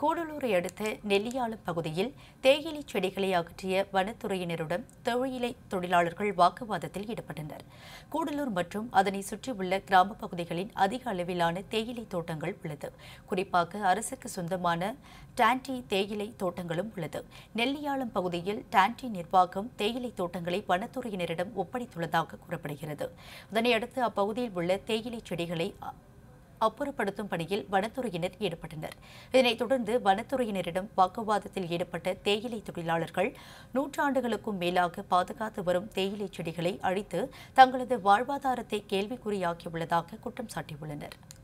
கூடலூரை அடுத்த நெல்லியாளம் பகுதியில் தேயிலை செடிகளை அகற்றிய வனத்துறையினருடன் தொழிலை தொழிலாளர்கள் வாக்குவாதத்தில் ஈடுபட்டனர் கூடலூர் மற்றும் அதனை சுற்றியுள்ள கிராம பகுதிகளில் அதிக அளவிலான தேயிலை தோட்டங்கள் உள்ளது குறிப்பாக அரசுக்கு சொந்தமான டான்டி தேயிலை தோட்டங்களும் உள்ளது நெல்லியாளம் பகுதியில் டான்டி நிர்வாகம் தேயிலை தோட்டங்களை வனத்துறையினரிடம் ஒப்படைத்துள்ளதாக கூறப்படுகிறது இதனையடுத்து அப்பகுதியில் உள்ள தேயிலை செடிகளை அ- அப்புறப்படுத்தும் பணியில் வனத்துறையினர் ஈடுபட்டனர் இதனைத் தொடர்ந்து வனத்துறையினரிடம் வாக்குவாதத்தில் ஈடுபட்ட தேயிலை தொழிலாளர்கள் நூற்றாண்டுகளுக்கும் மேலாக பாதுகாத்து வரும் தேயிலை செடிகளை அழித்து தங்களது வாழ்வாதாரத்தை கேள்விக்குறியாக்கியுள்ளதாக குற்றம் சாட்டியுள்ளனர்